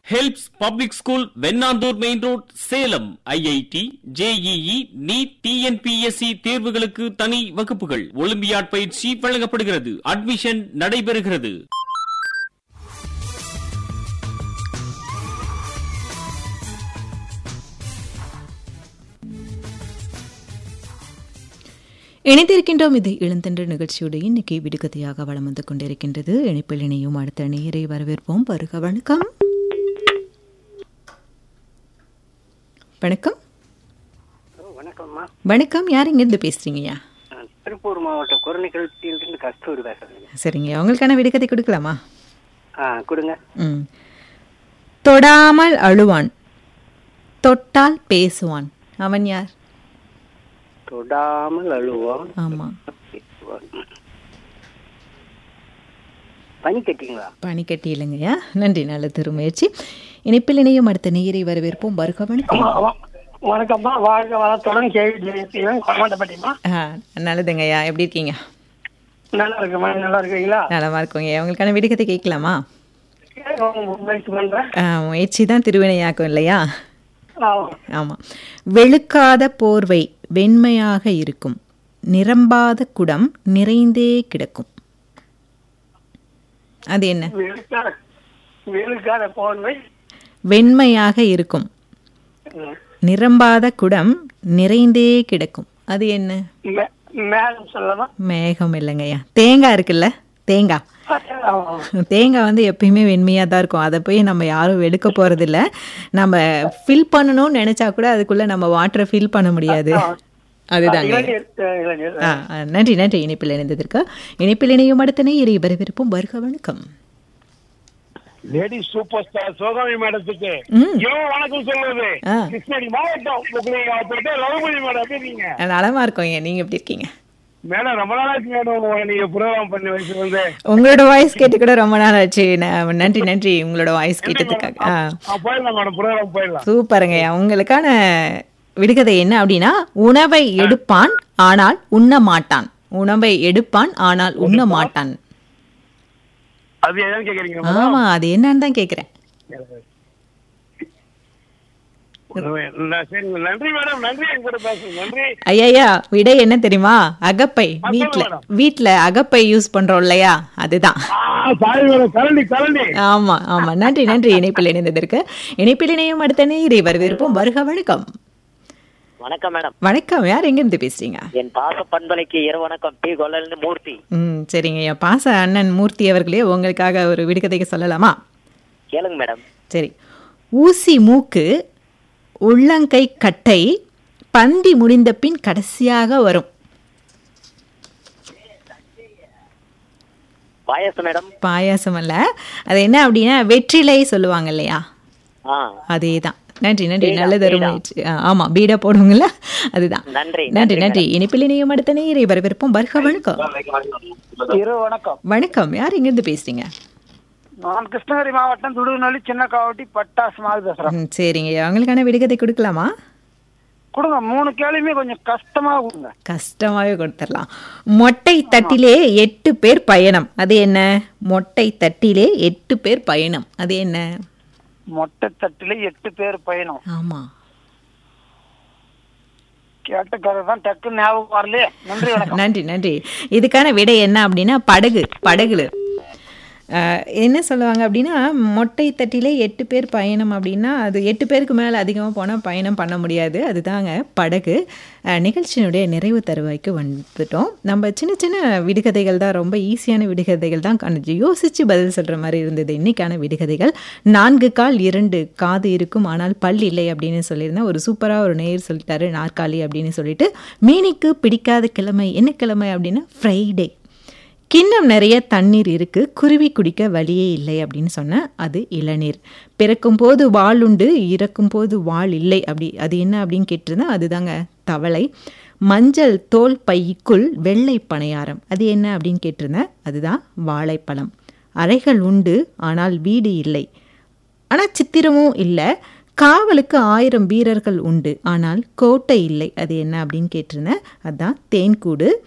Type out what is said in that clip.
Helps public school Vennandur main road Salem IIT JEE NEET TNPSC தேர்வுகளுக்கு தனி வகுப்புகள் ஒலிம்பியாட் பயிற்சி வழங்கப்படுகிறது அட்மிஷன் நடைபெறுகிறது இணைந்திருக்கின்றோம் இது இளந்தன்று நிகழ்ச்சியோடு இன்னைக்கு விடுகதையாக வளம் வந்து கொண்டிருக்கின்றது இணைப்பில் இணையும் அடுத்த நேரை வரவேற்போம் வருக வணக்கம் வணக்கம் வணக்கம்மா வணக்கம் யார் இங்கிருந்து பேசுறீங்கய்யா நான் திருப்பூர் மாவட்டம் குரநிகழ்ச்சியிலிருந்து கஸ்தூரி பேசுறேங்க சரிங்க உங்களுக்கான விடுகதை கொடுக்கலாமா ஆ கொடுங்க ம் தொடாமல் அழுவான் தொட்டால் பேசுவான் அவன் யார் தொடாமல் அழுவோம் ஆமா பனி கட்டிங்களா பனிக்கட்டி இல்லைங்கய்யா நன்றி நல்ல திருமுயற்சி இணைப்பில் இணையும் அடுத்த நேரை வரவேற்போம் வருக வணக்கம் வணக்கம்மா வாழ்க வளத்துடன் கேள்வி ஜெயசீலன் கொமாண்டப்பட்டிமா ஆ நல்லதுங்கய்யா எப்படி இருக்கீங்க நல்லா இருக்குமா நல்லா இருக்கீங்களா நலமா இருக்கோங்க உங்களுக்கான விடுகதை கேட்கலாமா முயற்சி பண்றேன் ஆ, முயற்சி தான் திருவினையாக்கும் இல்லையா ஆ, ஆமாம் வெளுக்காத போர்வை வெண்மையாக இருக்கும் நிரம்பாத குடம் நிறைந்தே கிடக்கும் அது என்ன வெளுக்காத வெளுக்காத போன்மை வெண்மையாக இருக்கும் நிரம்பாத குடம் நிறைந்தே கிடக்கும் அது என்ன மேடம் சொல்லலாமா மேகம் இல்லைங்கய்யா தேங்காய் இருக்குல்ல தேங்காய் ஆ, தேங்காய் வந்து எப்பயுமே வெண்மையாக தான் இருக்கும் அதை போய் நம்ம யாரும் எடுக்க போகிறதில்ல நம்ம ஃபில் பண்ணணும்னு நினச்சா கூட அதுக்குள்ளே நம்ம வாட்டரை ஃபில் பண்ண முடியாது அதுதாங்க இளநீர், இளநீர். ஆ ஆ, நன்றி நன்றி இணைப்பில் இணைந்ததற்கு இணைப்பில் இணையும் அடுத்தனை இறை வரவிருப்போம் வருக வணக்கம் லேடி சூப்பர் ஸ்டார் சிவகாமி மேடத்துக்கு ம். இரவு வணக்கம் சொல்றது ஆ. கிருஷ்ணகிரி மாவட்டம் முக்குளிங்க ரகுபதி மேடம் எப்படி இருக்கீங்க நலமா இருக்கோங்க நீங்கள் எப்படி இருக்கீங்க மேடம் ரொம்ப நாளாச்சு மேடம் உங்களை நீங்க ப்ரோக்ராம் பண்ணி வச்சு வந்து உங்களோட வாய்ஸ் கேட்டு கூட ரொம்ப நாள் ஆச்சு ந- நன்றி நன்றி உங்களோட வாய்ஸ் கேட்டதுக்காக ஆ ஆ, போயிடலாம் மேடம் ப்ரோக்ராம் போயிடலாம் சூப்பருங்கய்யா உங்களுக்கான விடுகதை என்ன அப்படின்னா உணவை எடுப்பான் ஆனால் உண்ண மாட்டான் உணவை எடுப்பான் ஆனால் உண்ண மாட்டான் அது எதாவது கேக்குறீங்க மேடம் ஆமா அது என்னன்னு தான் கேக்குறேன் ந- சரி நன்றி மேடம் நன்றி எங்க கூட பேசுங்க நன்றி ஐயா விடை என்ன தெரியுமா அகப்பை சொல்லுங்க வீட்ல மேடம். வீட்ல அகப்பை யூஸ் பண்றோம் இல்லையா அதுதான் ஆ, சாரி மேடம் கரண்டி கரண்டி ஆமா ஆமா நன்றி நன்றி இணைப்பில் இணைந்ததற்கு இணைப்பில் இணையும் அடுத்த நேரை வரவேற்போம் வருக வணக்கம் வணக்கம் மேடம் வணக்கம் யார் எங்க இருந்து பேசுறீங்க என் பாச பண்பலைக்கு இரு வணக்கம் டி கொல்லல்னு மூர்த்தி ம் சரிங்க ஐயா பாச அண்ணன் மூர்த்தி அவர்களே உங்களுக்காக ஒரு விடுகதைக்கு சொல்லலாமா கேளுங்க மேடம் சரி ஊசி மூக்கு உள்ளங்கை கட்டை பந்தி முடிந்த பின் கடைசியாக வரும் பாயசம் மேடம் பாயாசம் அல்ல அது என்ன அப்படின்னா வெற்றிலை சொல்லுவாங்க இல்லையா ஆ அதே தான் நன்றி நன்றி பீடா, நல்லது பீடா. முயற்சி ஆ, ஆமா பீடா போடுவோங்கல்ல அதுதான் நன்றி நன்றி நன்றி இனிப்பில் இணையும் அடுத்த நேரை வரவேற்போம் வருக வணக்கம் இரு வணக்கம் வணக்கம் யார் இங்கிருந்து பேசுறீங்க நான் கிருஷ்ணகிரி மாவட்டம் துடுநொலி சின்ன காவட்டி பட்டாசு மாதிரி பேசுறேன் ம், சரிங்க அவங்களுக்கான விடுகதை கொடுக்கலாமா கொடுங்க மூணு கேள்வியுமே கொஞ்சம் கஷ்டமா கொடுங்க கஷ்டமாவே கொடுத்துடலாம் மொட்டை தட்டிலே எட்டு பேர் பயணம் அது என்ன மொட்டை தட்டிலே எட்டு பேர் பயணம் அது என்ன மொட்டை தட்டுல எட்டு பேர் பயணம் ஆமா கேட்ட கதை தான் டக்குன்னு ஞாபகம் வரலையே நன்றி வணக்கம் நன்றி நன்றி இதுக்கான விடை என்ன அப்படின்னா படகு படகுல அஹ், என்ன சொல்லுவாங்க அப்படின்னா மொட்டை தட்டிலே எட்டு பேர் பயணம் அப்படின்னா அது எட்டு பேருக்கு மேலே அதிகமாக போனால் பயணம் பண்ண முடியாது அதுதாங்க படகு அஹ், நிகழ்ச்சியினுடைய நிறைவு தருவாய்க்கு வந்துட்டோம் நம்ம சின்ன சின்ன விடுகதைகள் தான் ரொம்ப ஈஸியான விடுகதைகள் தான் கொஞ்சம் யோசித்து பதில் சொல்கிற மாதிரி இருந்தது இன்னைக்கான விடுகதைகள் நான்கு கால் இரண்டு காது இருக்கும் ஆனால் பல் இல்லை அப்படின்னு சொல்லியிருந்தேன் ஒரு சூப்பராக ஒரு நேர் சொல்லிட்டாரு நாற்காலி அப்படின்னு சொல்லிட்டு மீனிக்கு பிடிக்காத கிழமை என்ன கிழமை அப்படின்னா ஃப்ரைடே கிண்ணம் நிறைய தண்ணீர் இருக்கு குருவி குடிக்க வழியே இல்லை அப்படின்னு சொன்னேன் அது இளநீர் பிறக்கும் போது வாள் உண்டு இறக்கும் போது வாள் இல்லை அப்படி அது என்ன அப்படின்னு கேட்டிருந்தேன் அதுதாங்க தவளை மஞ்சள் தோல் பைக்குள் வெள்ளை பணியாரம் அது என்ன அப்படின்னு கேட்டிருந்தேன் அதுதான் வாழைப்பழம் அறைகள் உண்டு ஆனால் வீடு இல்லை ஆனால் சித்திரமும் இல்லை காவலுக்கு ஆயிரம் வீரர்கள் உண்டு ஆனால் கோட்டை இல்லை அது என்ன அப்படின்னு கேட்டிருந்தேன் அதுதான் தேன்கூடு